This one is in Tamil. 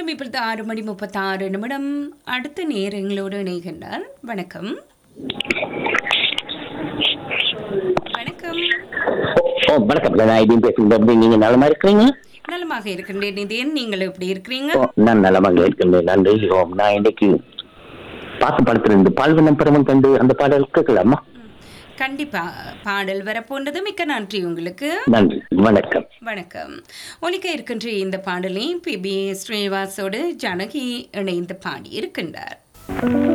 நேரம் இப்பொழுது ஆறு மணி முப்பத்தாறு நிமிடம் அடுத்த நேரங்களோடு இணைகின்றார் வணக்கம் வணக்கம் ஓ வணக்கம் நான் இதையும் பேசுகிறேன் எப்படி நீங்க நலமா இருக்கிறீங்க நலமாக இருக்கின்றேன் நிதியன் நீங்கள் எப்படி இருக்கிறீங்க ஓ நான் நலமாக இருக்கின்றேன் நன்றி ஓ நான் இன்னைக்கு பாட்டு படத்துல இருந்து பால்வனம் பருவம் கண்டு அந்த பாடல் கேட்கலாமா கண்டிப்பா பாடல் வரப்போன்றது மிக்க நன்றி உங்களுக்கு நன்றி வணக்கம் வணக்கம் ஒலிக்க இருக்கின்ற இந்த பாடலை பி பி ஸ்ரீனிவாசோடு ஜனகி இணைந்து பாடி இருக்கின்றார்